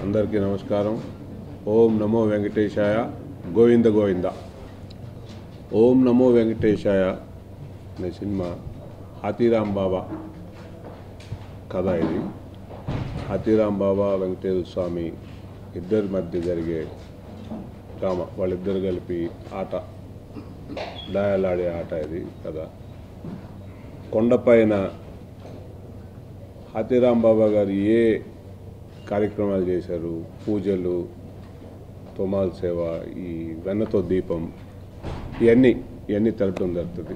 అందరికీ నమస్కారం ఓం నమో వెంకటేశాయ గోవింద గోవింద ఓం నమో వెంకటేశాయ అనే సినిమా హాతీరాం బాబా కథ ఇది హాతీరాం బాబా వెంకటేశ్వర స్వామి ఇద్దరి మధ్య జరిగే డ్రామా వాళ్ళిద్దరు కలిపి ఆట డయలాడే ఆట ఇది కథ కొండపైన హాతీరాం బాబా గారు ఏ కార్యక్రమాలు చేశారు పూజలు తోమాల సేవ ఈ వెన్నతో దీపం ఇవన్నీ ఇవన్నీ తెలపడం జరుగుతుంది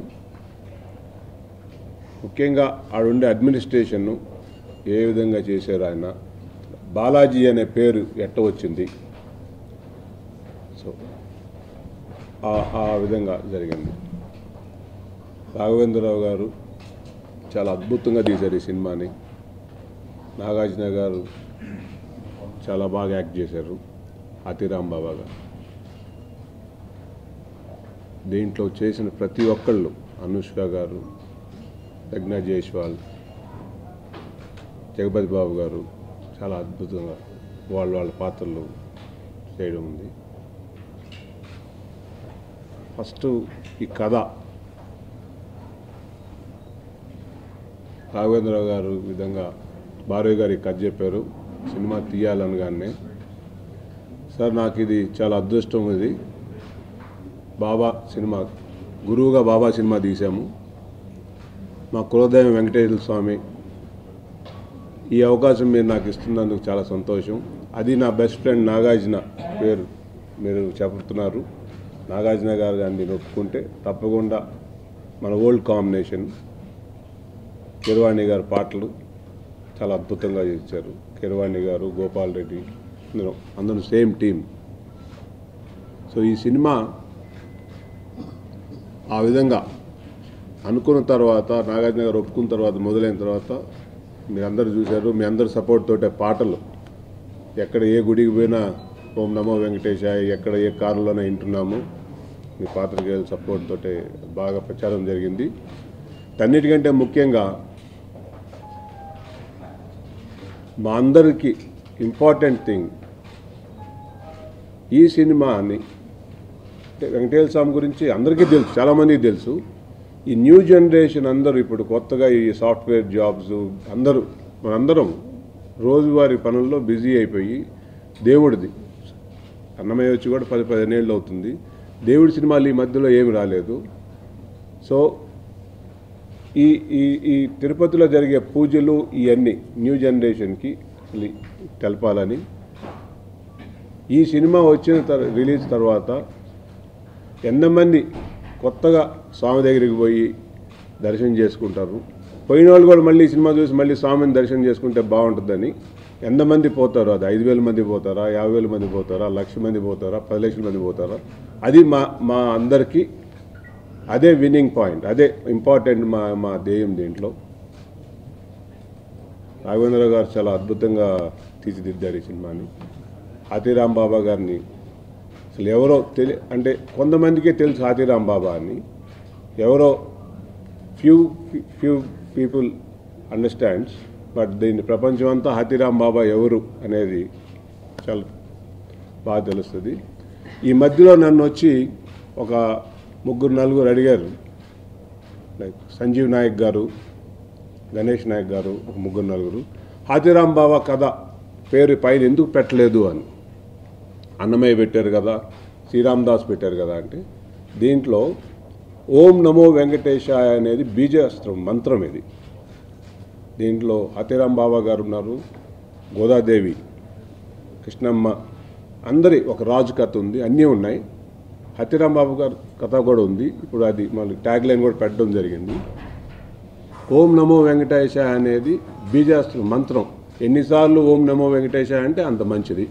ముఖ్యంగా ఆడుండే అడ్మినిస్ట్రేషన్ను ఏ విధంగా చేశారు ఆయన బాలాజీ అనే పేరు ఎట్ట వచ్చింది సో ఆ- ఆ విధంగా జరిగింది రాఘవేంద్రరావు గారు చాలా అద్భుతంగా తీశారు ఈ సినిమాని నాగార్జున గారు చాలా బాగా యాక్ట్ చేశారు అతిరామ్ బాబా గారు దీంట్లో చేసిన ప్రతి ఒక్కళ్ళు అనుష్క గారు ప్రజ్ఞా జైస్వాల్ జగపతి బాబు గారు చాలా అద్భుతంగా వాళ్ళ వాళ్ళ పాత్రలు చేయడం ఉంది ఫస్ట్ ఈ కథ రాఘవేంద్రరావు గారు ఈ విధంగా భార్య గారు ఈ కథ చెప్పారు సినిమా తీయాలనగానే సార్ నాకు ఇది చాలా అదృష్టం ఇది బాబా సినిమా గురువుగా బాబా సినిమా తీసాము మా కులదైవం వెంకటేశ్వర స్వామి ఈ అవకాశం మీరు నాకు ఇస్తున్నందుకు చాలా సంతోషం అది నా బెస్ట్ ఫ్రెండ్ నాగార్జున పేరు మీరు చెప్తున్నారు నాగార్జున గారు దాన్ని ఒప్పుకుంటే తప్పకుండా మన ఓల్డ్ కాంబినేషన్ కిరవాణి గారి పాటలు చాలా అద్భుతంగా ఇచ్చారు కిరవాణి గారు గోపాల్ రెడ్డి అందరూ అందరూ సేమ్ టీం సో ఈ సినిమా ఆ విధంగా అనుకున్న తర్వాత నాగార్జున గారు ఒప్పుకున్న తర్వాత మొదలైన తర్వాత మీరు అందరు చూశారు మీ అందరి సపోర్ట్ తోటే పాటలు ఎక్కడ ఏ గుడికి పోయినా ఓం నమో వెంకటేశాయ ఎక్కడ ఏ కారులోనే వింటున్నాము మీ పాత్రికేయుల సపోర్ట్ తోటే బాగా ప్రచారం జరిగింది అన్నిటికంటే ముఖ్యంగా మా అందరికీ ఇంపార్టెంట్ థింగ్ ఈ సినిమాని అంటే వెంకటేశ్వర స్వామి గురించి అందరికీ తెలుసు చాలామందికి తెలుసు ఈ న్యూ జనరేషన్ అందరూ ఇప్పుడు కొత్తగా ఈ సాఫ్ట్వేర్ జాబ్స్ అందరూ మనందరం రోజువారీ పనుల్లో బిజీ అయిపోయి దేవుడిది అన్నమయ్య వచ్చి కూడా పది పదిహేను ఏళ్ళు అవుతుంది దేవుడి సినిమాలు ఈ మధ్యలో ఏమి రాలేదు సో ఈ ఈ ఈ తిరుపతిలో జరిగే పూజలు ఇవన్నీ న్యూ జనరేషన్కి li- తెలపాలని ఈ సినిమా వచ్చిన తర్ రిలీజ్ తర్వాత ఎంతమంది కొత్తగా స్వామి దగ్గరికి పోయి దర్శనం చేసుకుంటారు పోయిన వాళ్ళు కూడా మళ్ళీ ఈ సినిమా చూసి మళ్ళీ స్వామిని దర్శనం చేసుకుంటే బాగుంటుందని ఎంతమంది పోతారు అది ఐదు వేల మంది పోతారా యాభై వేల మంది పోతారా లక్ష మంది పోతారా పది లక్షల మంది పోతారా అది మా మా అందరికీ అదే విన్నింగ్ పాయింట్ అదే ఇంపార్టెంట్ మా మా ధ్యేయం దీంట్లో రాఘవేంద్ర గారు చాలా అద్భుతంగా తీర్చిదిద్దారు ఈ సినిమాని హాతీరాం బాబా గారిని అసలు ఎవరో తెలి అంటే కొంతమందికే తెలుసు హాతీరాం బాబా అని ఎవరో few few people understands but దీన్ని ప్రపంచం అంతా హాతీరాం బాబా ఎవరు అనేది చాలా బాగా తెలుస్తుంది ఈ మధ్యలో నన్ను వచ్చి ఒక ముగ్గురు నలుగురు అడిగారు లైక్ సంజీవ్ నాయక్ గారు గణేష్ నాయక్ గారు ఒక ముగ్గురు నలుగురు హాతీరాం బాబా కథ పేరు పైన ఎందుకు పెట్టలేదు అని అన్నమయ్య పెట్టారు కదా శ్రీరామ్ దాస్ పెట్టారు కదా అంటే దీంట్లో ఓం నమో వెంకటేశాయ అనేది బీజాస్త్రం మంత్రం ఇది దీంట్లో హాతీరాం బాబా గారు ఉన్నారు గోదాదేవి కృష్ణమ్మ అందరి ఒక రాజు కథ ఉంది అన్నీ ఉన్నాయి హతిరాం బాబు గారి కథ కూడా ఉంది ఇప్పుడు అది మళ్ళీ ట్యాగ్ లైన్ కూడా పెట్టడం జరిగింది ఓం నమో వెంకటేశ అనేది బీజాస్త్రం మంత్రం ఎన్నిసార్లు ఓం నమో వెంకటేశ అంటే అంత మంచిది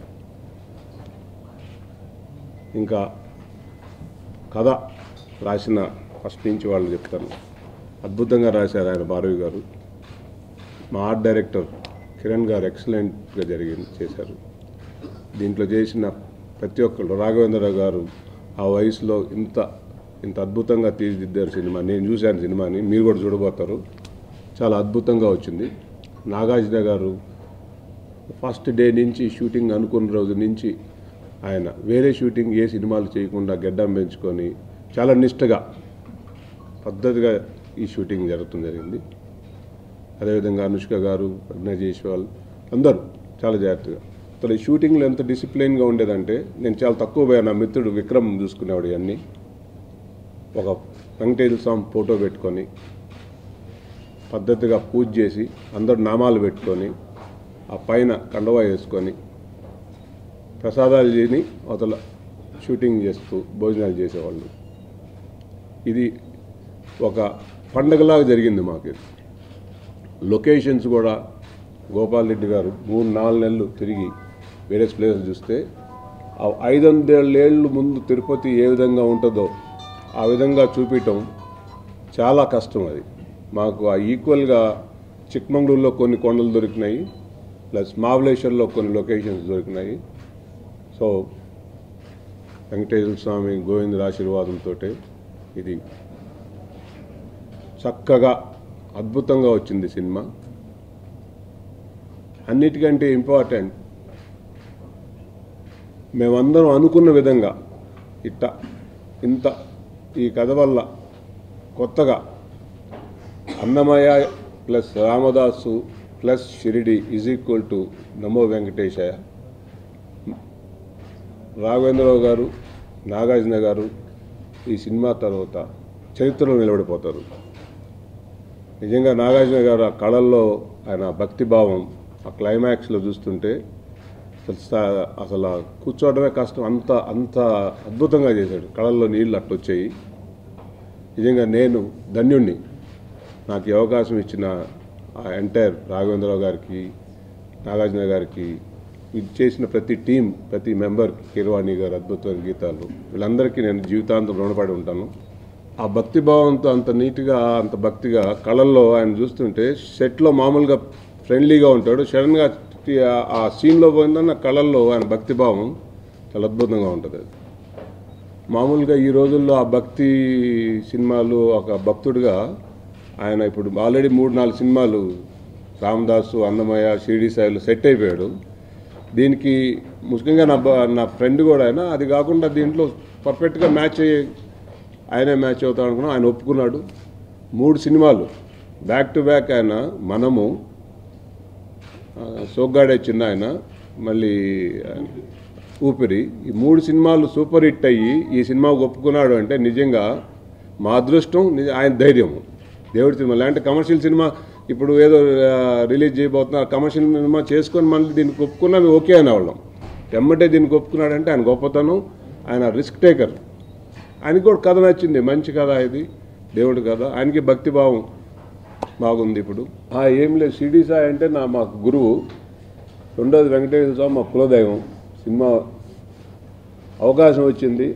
ఇంకా కథ రాసిన ఫస్ట్ నుంచి వాళ్ళు చెప్తాను అద్భుతంగా రాశారు ఆయన భారవి గారు మా ఆర్ట్ డైరెక్టర్ కిరణ్ గారు ఎక్సలెంట్గా జరిగింది చేశారు దీంట్లో చేసిన ప్రతి ఒక్కళ్ళు రాఘవేంద్రరావు గారు ఆ వయసులో ఇంత ఇంత అద్భుతంగా తీర్చిదిద్దారు సినిమా నేను చూశాను సినిమాని మీరు కూడా చూడబోతారు చాలా అద్భుతంగా వచ్చింది నాగార్జున గారు ఫస్ట్ డే నుంచి షూటింగ్ అనుకున్న రోజు నుంచి ఆయన వేరే షూటింగ్ ఏ సినిమాలు చేయకుండా గెడ్డం పెంచుకొని చాలా నిష్టగా పద్ధతిగా ఈ షూటింగ్ జరుగుతుంది జరిగింది అదేవిధంగా అనుష్క గారు ప్రజ్ఞా జైస్వాల్ అందరూ చాలా జాగ్రత్తగా అసలు ఈ షూటింగ్లో ఎంత డిసిప్లిన్గా ఉండేదంటే నేను చాలా తక్కువ పోయా నా మిత్రుడు విక్రమ్ చూసుకునేవాడు ఇవన్నీ ఒక వెంకటేశ్వర స్వామి ఫోటో పెట్టుకొని పద్ధతిగా పూజ చేసి అందరు నామాలు పెట్టుకొని ఆ పైన కండవా వేసుకొని ప్రసాదాలు తిని అవతల షూటింగ్ చేస్తూ భోజనాలు చేసేవాళ్ళు ఇది ఒక పండగలాగా జరిగింది మాకు ఇది. లొకేషన్స్ కూడా గోపాల్ రెడ్డి గారు మూడు నాలుగు నెలలు తిరిగి వేరే ప్లేసెస్ చూస్తే ఆ ఐదు వందలేళ్ళు ముందు తిరుపతి ఏ విధంగా ఉంటుందో ఆ విధంగా చూపించటం చాలా కష్టం అది మాకు ఆ ఈక్వల్గా చిక్మంగళూరులో కొన్ని కొండలు దొరికినాయి ప్లస్ మహాబలేశ్వర్లో కొన్ని లొకేషన్స్ దొరికినాయి సో వెంకటేశ్వర స్వామి గోవిందుల ఆశీర్వాదంతో ఇది చక్కగా అద్భుతంగా వచ్చింది సినిమా అన్నిటికంటే ఇంపార్టెంట్ మేమందరం అనుకున్న విధంగా ఇట్ట ఇంత ఈ కథ వల్ల కొత్తగా Annamayya plus Ramadasu plus Shiridi is equal to Namo Venkatesaya Raghavendra Rao గారు నాగార్జున గారు ఈ సినిమా తర్వాత చరిత్రలో నిలబడిపోతారు నిజంగా నాగార్జున గారు ఆ కళల్లో ఆయన భక్తిభావం ఆ క్లైమాక్స్లో చూస్తుంటే అసలు సా- అసలు ఆ కూర్చోవడమే కష్టం అంత అంత అద్భుతంగా చేశాడు కళల్లో నీళ్ళు అట్టొచ్చాయి నిజంగా నేను ధన్యుణ్ణి నాకు ఈ అవకాశం ఇచ్చిన ఆ ఎంటైర్ రాఘవేంద్రరావు గారికి నాగార్జున గారికి ఇది చేసిన ప్రతి టీం ప్రతి మెంబర్ కీరవాణి గారు అద్భుతమైన గీతాలు వీళ్ళందరికీ నేను జీవితాంతం రుణపడి ఉంటాను ఆ భక్తి భావంతో అంత నీట్గా అంత భక్తిగా కళల్లో ఆయన చూస్తుంటే సెట్లో మామూలుగా ఫ్రెండ్లీగా ఉంటాడు సడన్గా ఆ- ఆ సీన్లో పోయిందన్న కళల్లో ఆయన భక్తి భావం చాలా అద్భుతంగా ఉంటుంది అది మామూలుగా ఈ రోజుల్లో ఆ భక్తి సినిమాలు ఒక భక్తుడిగా ఆయన ఇప్పుడు ఆల్రెడీ మూడు నాలుగు సినిమాలు రామదాసు అన్నమయ్య షిరిడి సాయిలు సెట్ అయిపోయాడు దీనికి ముఖ్యంగా నా బ- నా ఫ్రెండ్ కూడా ఆయన అది కాకుండా దీంట్లో పర్ఫెక్ట్గా మ్యాచ్ అయ్యే ఆయనే మ్యాచ్ అవుతాడు అనుకున్నాం ఆయన ఒప్పుకున్నాడు మూడు సినిమాలు బ్యాక్ టు బ్యాక్ ఆయన మనము ఆ, సోగ్గాడే చిన్న ఆయన మళ్ళీ ఆ, ఊపిరి ఈ మూడు సినిమాలు సూపర్ హిట్ అయ్యి ఈ సినిమా ఒప్పుకున్నాడు అంటే నిజంగా మా అదృష్టం నిజ- ఆయన ధైర్యము దేవుడి సినిమా లేదంటే కమర్షియల్ సినిమా ఇప్పుడు ఏదో ఆ, రిలీజ్ చేయబోతున్నారు కమర్షియల్ సినిమా చేసుకొని మళ్ళీ దీనికి ఒప్పుకున్నా మేము ఓకే అనేవాళ్ళం ఎమ్మటే దీనికి ఒప్పుకున్నాడంటే ఆయన గొప్పతనం ఆయన రిస్క్ టేకర్ ఆయనకి కూడా కథ నచ్చింది మంచి కథ ఇది దేవుడి కథ ఆయనకి భక్తిభావం బాగుంది ఇప్పుడు ఆ, ఏం లేదు షిరిడి సాయి అంటే నా మా గురువు రెండోది వెంకటేశ్వర స్వామి మా కులదైవం సినిమా అవకాశం వచ్చింది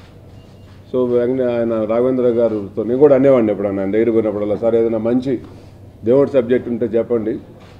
సో వెంకట ఆయన రాఘవేంద్ర గారితో నేను కూడా అనేవాడిని ఎప్పుడు ఆయన దగ్గర పోయినప్పుడల్లా సార్ ఏదైనా మంచి దేవుడి సబ్జెక్ట్ ఉంటే చెప్పండి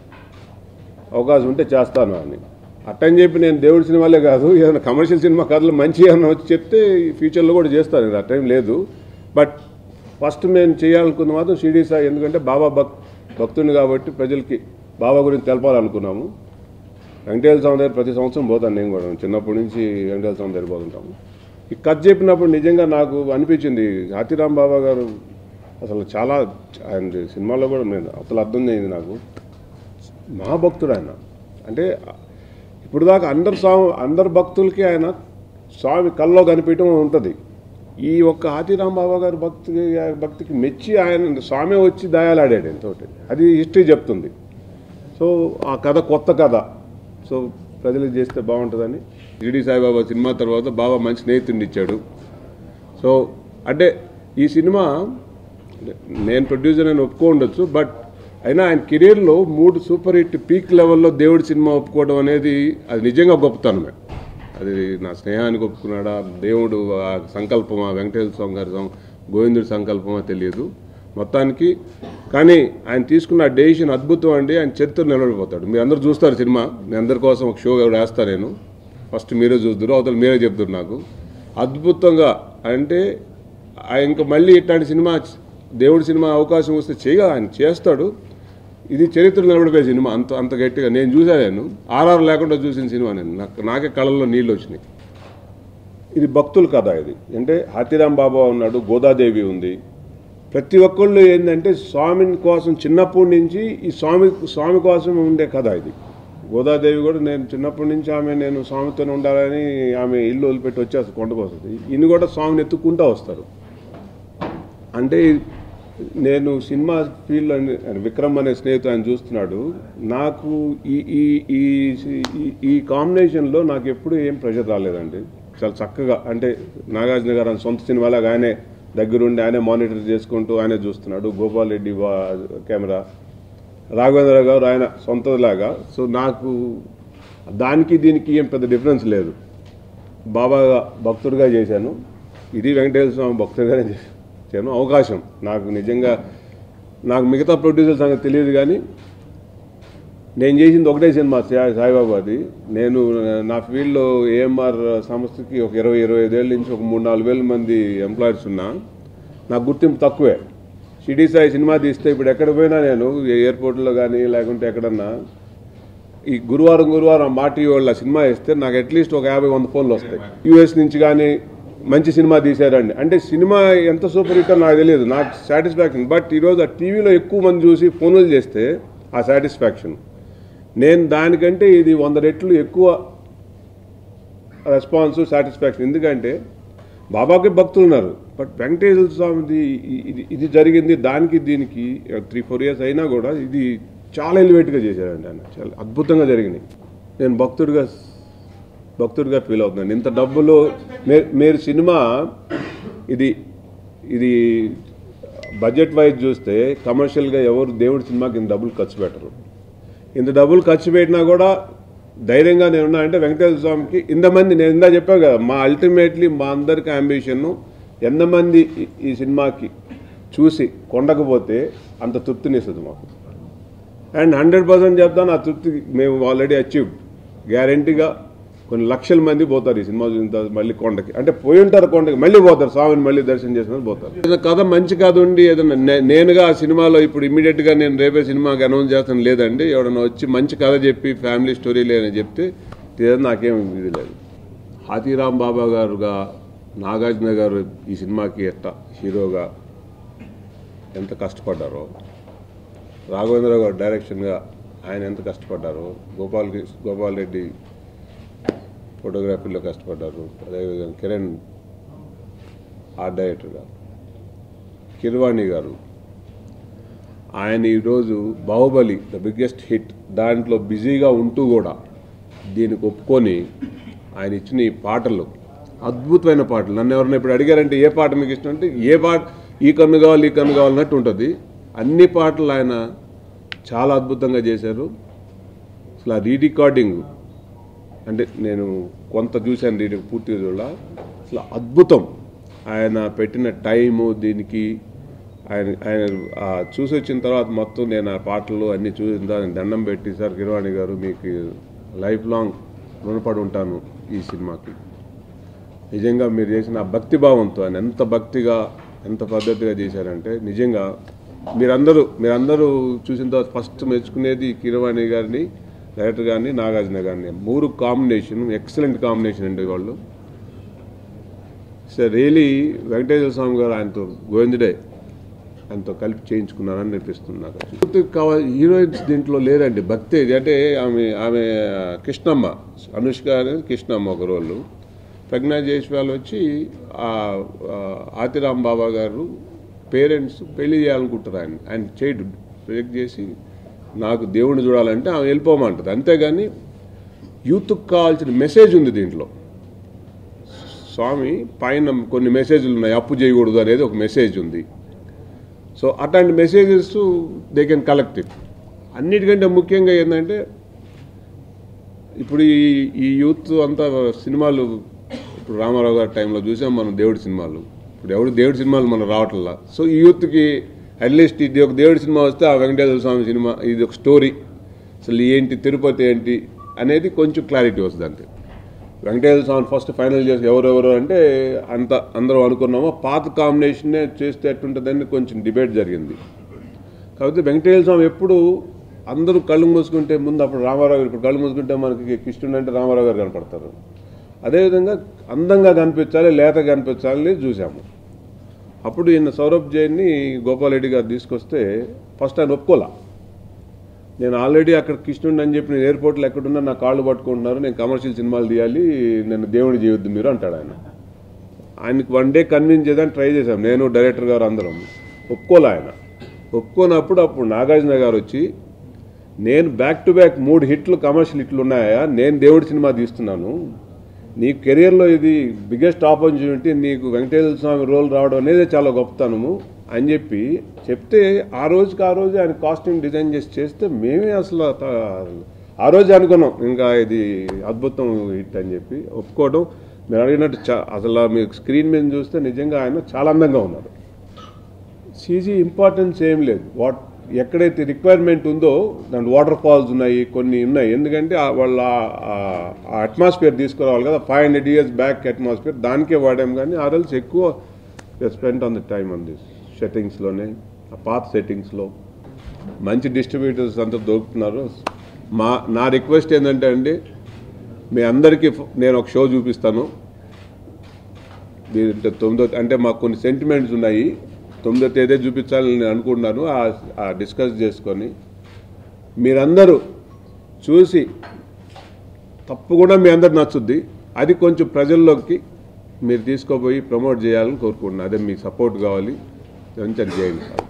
అవకాశం ఉంటే చేస్తాను అని అట్టని చెప్పి నేను దేవుడి సినిమాలే కాదు ఏదైనా కమర్షియల్ సినిమా కథలు మంచి ఏమైనా వచ్చి చెప్తే ఫ్యూచర్లో కూడా చేస్తాను నేను ఆ టైం లేదు బట్ ఫస్ట్ మేము చేయాలనుకున్న మాత్రం షిరిడి సాయి ఎందుకంటే బాబా భక్ భక్తుని కాబట్టి ప్రజలకి బాబా గురించి తెలపాలనుకున్నాము వెంకటేశ్వర స్వామి దగ్గర ప్రతి సంవత్సరం పోతాను నేను కూడా చిన్నప్పటి నుంచి వెంకటేశ్వర స్వామి దగ్గర పోతుంటాము ఈ కథ చెప్పినప్పుడు నిజంగా నాకు అనిపించింది హాతీరామ్ బాబా గారు అసలు చాలా ఆయన సినిమాలో కూడా నేను అసలు అర్థం అయింది నాకు మహాభక్తుడు ఆయన అంటే ఇప్పుడు దాకా అందరు స్వామి అందరు భక్తులకి ఆయన స్వామి కల్లో కనిపించడం ఉంటుంది ఈ ఒక్క హాతీరామ్ బాబా గారి భక్తి భక్తికి మెచ్చి ఆయన స్వామి వచ్చి దయాలాడాడు ఎంతోటి అది హిస్టరీ చెప్తుంది సో ఆ కథ కొత్త కథ సో ప్రజలకు చేస్తే బాగుంటుందని షిరిడి సాయిబాబా సినిమా తర్వాత బాబా మంచి స్నేహితుడిని ఇచ్చాడు సో అంటే ఈ సినిమా నేను ప్రొడ్యూసర్ అని ఒప్పుకో ఉండొచ్చు బట్ అయినా ఆయన కెరీర్లో మూడు సూపర్ హిట్ పీక్ లెవెల్లో దేవుడి సినిమా ఒప్పుకోవడం అనేది అది నిజంగా గొప్పతనమే అది నా స్నేహానికి ఒప్పుకున్నాడా దేవుడు ఆ సంకల్పమా వెంకటేశ్వర స్వామి గారి సం- గోవిందుడి సంకల్పమా తెలియదు మొత్తానికి కానీ ఆయన తీసుకున్న డెసిషన్ అద్భుతం అండి ఆయన చరిత్ర నిలబడిపోతాడు మీరు అందరూ చూస్తారు సినిమా మీ అందరి కోసం ఒక షో కూడా వేస్తాను నేను ఫస్ట్ మీరే చూద్దరు అవతల మీరే చెప్తారు నాకు అద్భుతంగా అంటే ఆయన ఇంకా మళ్ళీ ఇట్లాంటి సినిమా దేవుడి సినిమా అవకాశం వస్తే చేయగా ఆయన చేస్తాడు ఇది చరిత్ర నిలబడిపోయే సినిమా అంత అంత గట్టిగా నేను చూసా నేను ఆర్ఆర్ లేకుండా చూసిన సినిమా నేను నాకు నాకే కళ్ళల్లో నీళ్ళు వచ్చినాయి ఇది భక్తుల కథ ఇది అంటే హాతీరాం బాబా ఉన్నాడు గోదాదేవి ఉంది ప్రతి ఒక్కళ్ళు ఏంటంటే స్వామిని కోసం చిన్నప్పటి నుంచి ఈ స్వామి స్వామి కోసం ఉండే కథ ఇది గోదాదేవి కూడా నేను చిన్నప్పటి నుంచి ఆమె నేను స్వామితోనే ఉండాలని ఆమె ఇల్లు వదిలిపెట్టి వచ్చేస్తుంది కొండకు వస్తుంది ఈయన కూడా స్వామిని ఎత్తుక్కుంటూ వస్తారు అంటే నేను సినిమా ఫీల్డ్ అని విక్రమ్ అనే స్నేహితుడు ఆయన చూస్తున్నాడు నాకు ఈ ఈ ఈ ఈ- ఈ కాంబినేషన్లో నాకు ఎప్పుడు ఏం ప్రెషర్ రాలేదండి చాలా చక్కగా అంటే నాగార్జున గారు ఆయన సొంత సినిమాలాగా ఆయనే దగ్గరుండి ఆయనే మానిటర్ చేసుకుంటూ ఆయనే చూస్తున్నాడు గోపాల్ రెడ్డి వా- కెమెరా రాఘవేంద్ర గారు ఆయన సొంతలాగా సో నాకు దానికి దీనికి ఏం పెద్ద డిఫరెన్స్ లేదు బాబా భక్తుడిగా చేశాను ఇది వెంకటేశ్వర స్వామి భక్తుడిగానే చేశాను అవకాశం నాకు నిజంగా నాకు మిగతా ప్రొడ్యూసర్ సంగతి తెలియదు కానీ నేను చేసింది ఒకటే సినిమా సాయి- సాయిబాబాది నేను నా ఫీల్డ్లో ఏఎంఆర్ సంస్థకి ఒక ఇరవై ఇరవై ఐదేళ్ళ నుంచి ఒక మూడు నాలుగు వేల మంది ఎంప్లాయర్స్ ఉన్నా నాకు గుర్తింపు తక్కువే షిడీ సాయి సినిమా తీస్తే ఇప్పుడు ఎక్కడ పోయినా నేను ఎయిర్పోర్ట్లో కానీ లేకుంటే ఎక్కడన్నా ఈ గురువారం గురువారం మాటి వాళ్ళ సినిమా ఇస్తే నాకు అట్లీస్ట్ ఒక యాభై వంద ఫోన్లు వస్తాయి యూఎస్ నుంచి కానీ మంచి సినిమా తీశారండి అంటే సినిమా ఎంత సూపర్ హిట్ నాకు తెలియదు నాకు సాటిస్ఫాక్షన్ బట్ ఈరోజు ఆ టీవీలో ఎక్కువ మంది చూసి ఫోన్లు చేస్తే ఆ సాటిస్ఫాక్షన్ నేను దానికంటే ఇది వంద రెట్లు ఎక్కువ రెస్పాన్స్ సాటిస్ఫాక్షన్ ఎందుకంటే బాబాకి భక్తులు ఉన్నారు బట్ వెంకటేశ్వర స్వామిది ఇ- ఇది ఇది జరిగింది దానికి దీనికి త్రీ ఫోర్ ఇయర్స్ అయినా కూడా ఇది చాలా ఎలివేట్గా చేశారండి ఆయన చాలా అద్భుతంగా జరిగినాయి నేను భక్తుడిగా భక్తుడిగా ఫీల్ అవుతున్నాను ఇంత డబ్బులు మే- మీరు సినిమా ఇది ఇది బడ్జెట్ వైజ్ చూస్తే కమర్షియల్గా ఎవరు దేవుడి సినిమాకి ఇంత డబ్బులు ఖర్చు పెట్టరు ఇంత డబ్బులు ఖర్చు పెట్టినా కూడా ధైర్యంగా నేను ఉన్నా అంటే వెంకటేశ్వర స్వామికి ఇంతమంది నేను ఇందా చెప్పాను కదా మా అల్టిమేట్లీ మా అందరికి అంబిషన్ ఎంతమంది ఈ- ఈ సినిమాకి చూసి కొండకపోతే అంత తృప్తినిస్తుంది మాకు అండ్ హండ్రెడ్ పర్సెంట్ చెప్తాను ఆ తృప్తి మేము ఆల్రెడీ అచీవ్ గ్యారంటీగా కొన్ని లక్షల మంది పోతారు ఈ సినిమా చూసిన తర్వాత మళ్ళీ కొండకి అంటే పోయి ఉంటారు కొండకి మళ్ళీ పోతారు స్వామిని మళ్ళీ దర్శనం చేసుకుని పోతారు ఏదైనా కథ మంచి కథ ఉండి ఏదైనా నే- నేనుగా ఆ సినిమాలో ఇప్పుడు immediate గా నేను రేపే సినిమాకి అనౌన్స్ చేస్తాను లేదండి ఎవడన్నా వచ్చి మంచి కథ చెప్పి ఫ్యామిలీ స్టోరీ లేదని చెప్తే ఏదైనా నాకేం ఇది లేదు హాతీరామ్ బాబా గారుగా నాగార్జున గారు ఈ సినిమాకి ఎట్ట హీరోగా ఎంత కష్టపడ్డారో రాఘవేంద్ర గారు డైరెక్షన్గా ఆయన ఎంత కష్టపడ్డారో గోపాల్ కృష్ణ- గోపాల్ రెడ్డి ఫోటోగ్రఫీలో కష్టపడ్డారు అదేవిధంగా కిరణ్ ఆర్ట్ డైరెక్టర్గా కిర్వాణి గారు ఆయన ఈరోజు బాహుబలి ద బిగ్గెస్ట్ హిట్ దాంట్లో బిజీగా ఉంటూ కూడా దీనికి ఒప్పుకొని ఆయన ఇచ్చిన ఈ పాటలు అద్భుతమైన పాటలు నన్ను ఎవరైనా ఇప్పుడు అడిగారంటే ఏ పాట మీకు ఇష్టం అంటే ఏ పాట ఈ కన్ను కావాలి ఈ కన్ను కావాలన్నట్టు ఉంటుంది అన్ని పాటలు ఆయన చాలా అద్భుతంగా చేశారు అసలు ఆ రీరికార్డింగ్ అంటే నేను కొంత చూశాను రీడింగ్ పూర్తిగా చూడ అసలు అద్భుతం ఆయన పెట్టిన టైము దీనికి ఆయన ఆయన ఆ చూసి వచ్చిన తర్వాత మొత్తం నేను ఆ పాటలు అన్నీ చూసిన తర్వాత దండం పెట్టి సార్ కిరవాణి గారు మీకు లైఫ్ లాంగ్ రుణపడి ఉంటాను ఈ సినిమాకి నిజంగా మీరు చేసిన ఆ భక్తి భావంతో ఆయన ఎంత భక్తిగా ఎంత పద్ధతిగా చేశారంటే నిజంగా మీరందరూ మీరందరూ చూసిన తర్వాత ఫస్ట్ మెచ్చుకునేది కిరవాణి గారిని డైరెక్టర్ గారిని నాగార్జున గారిని మూడు కాంబినేషన్ ఎక్సలెంట్ కాంబినేషన్ అండి వాళ్ళు సో రియలీ వెంకటేశ్వర స్వామి గారు ఆయనతో గోవిందుడే ఆయనతో కలిపి చేయించుకున్నారని అనిపిస్తుంది నాకు యూత్కి కావాలి హీరోయిన్స్ దీంట్లో లేదండి భక్తి అంటే ఆమె ఆమె కృష్ణమ్మ అనుష్క అనేది కృష్ణమ్మ ఒక రోళ్ళు ప్రజ్ఞా జైస్వాల్ వచ్చి ఆ ఆ, ఆతిరామ్ బాబా గారు పేరెంట్స్ పెళ్లి చేయాలనుకుంటారు ఆయన ఆయన చేయడు ప్రొజెక్ట్ చేసి నాకు దేవుణ్ణి చూడాలంటే ఆమె వెళ్ళిపోమంటుంది అంతేగాని యూత్కి కావాల్సిన మెసేజ్ ఉంది దీంట్లో స్వామి పైన కొన్ని మెసేజ్లు ఉన్నాయి అప్పు చేయకూడదు అనేది ఒక మెసేజ్ ఉంది సో అట్లాంటి messages they can collect it అన్నిటికంటే ముఖ్యంగా ఏంటంటే ఇప్పుడు ఈ ఈ యూత్ అంతా సినిమాలు ఇప్పుడు రామారావు గారి టైంలో చూసాం మనం దేవుడి సినిమాలు ఇప్పుడు ఎవడు దేవుడి సినిమాలు మనం రావట్లా సో ఈ యూత్కి అట్లీస్ట్ ఇది ఒక దేవుడి సినిమా వస్తే ఆ వెంకటేశ్వర స్వామి సినిమా ఇది ఒక స్టోరీ అసలు ఏంటి తిరుపతి ఏంటి అనేది కొంచెం క్లారిటీ వస్తుంది అంతే వెంకటేశ్వర స్వామి ఫస్ట్ ఫైనల్ చేసి ఎవరెవరు అంటే అంత అందరూ అనుకున్నామో పాత కాంబినేషన్నే చేస్తే ఎట్టుంటుందని కొంచెం డిబేట్ జరిగింది కాకపోతే వెంకటేశ్వర స్వామి ఎప్పుడు అందరూ కళ్ళు మూసుకుంటే ముందు అప్పుడు రామారావు గారు ఇప్పుడు కళ్ళు మూసుకుంటే మనకి కృష్ణుడు అంటే రామారావు గారు కనపడతారు అదేవిధంగా అందంగా కనిపించాలి లేత కనిపించాలని చూసాము అప్పుడు ఈయన సౌరభ్ జైన్ని గోపాల్ రెడ్డి గారు తీసుకొస్తే ఫస్ట్ ఆయన ఒప్పుకోలా నేను ఆల్రెడీ అక్కడ కృష్ణుడిని అని చెప్పి నేను ఎయిర్పోర్ట్లో ఎక్కడున్నా నా కాళ్ళు పట్టుకుంటున్నారు నేను కమర్షియల్ సినిమాలు తీయాలి నేను దేవుడు చేయొద్దు మీరు అంటాడు ఆయన ఆయనకి వన్ డే కన్విన్స్ చేయడానికి ట్రై చేశాం నేను డైరెక్టర్ గారు అందరం ఒప్పుకోలే ఆయన ఒప్పుకోనప్పుడు అప్పుడు నాగార్జున గారు వచ్చి నేను బ్యాక్ టు బ్యాక్ మూడు హిట్లు కమర్షియల్ హిట్లు ఉన్నాయా నేను దేవుడి సినిమా తీస్తున్నాను నీ కెరియర్లో ఇది బిగ్గెస్ట్ ఆపర్చునిటీ నీకు వెంకటేశ్వర స్వామి రోల్ రావడం అనేది చాలా గొప్పతనము అని చెప్పి చెప్తే ఆ రోజుకి ఆ రోజు ఆయన కాస్ట్యూమ్ డిజైన్ చేసి చేస్తే మేమే అసలు త- ఆ రోజు అనుకున్నాం ఇంకా ఇది అద్భుతం హిట్ అని చెప్పి ఒప్పుకోవడం మీరు అడిగినట్టు చా అసలు మీకు స్క్రీన్ మీద చూస్తే నిజంగా ఆయన చాలా అందంగా ఉన్నారు సీజీ ఇంపార్టెన్స్ ఏం లేదు వాట్ ఎక్కడైతే రిక్వైర్మెంట్ ఉందో దాంట్లో వాటర్ ఫాల్స్ ఉన్నాయి కొన్ని ఉన్నాయి ఎందుకంటే ఆ వాళ్ళ ఆ అట్మాస్ఫియర్ తీసుకురావాలి కదా five hundred years back atmosphere దానికే వాడాం కానీ ఆర్ఎల్స్ ఎక్కువ spend on the time on this సెట్టింగ్స్లోనే ఆ పాత సెట్టింగ్స్లో మంచి డిస్ట్రిబ్యూటర్స్ అంతా దొరుకుతున్నారు మా నా రిక్వెస్ట్ ఏంటంటే అండి మీ అందరికీ ఫ- నేను ఒక షో చూపిస్తాను దీంట్లో తొమ్మిదో అంటే మాకు కొన్ని సెంటిమెంట్స్ ఉన్నాయి తొమ్మిదో తేదీ చూపించాలని నేను అనుకుంటున్నాను ఆ- ఆ డిస్కస్ చేసుకొని మీరందరూ చూసి తప్పకుండా మీ అందరు నచ్చుద్ది అది కొంచెం ప్రజల్లోకి మీరు తీసుకోపోయి ప్రమోట్ చేయాలని కోరుకుంటున్నాను అదే మీకు సపోర్ట్ కావాలి కొంచెం చేయండి సార్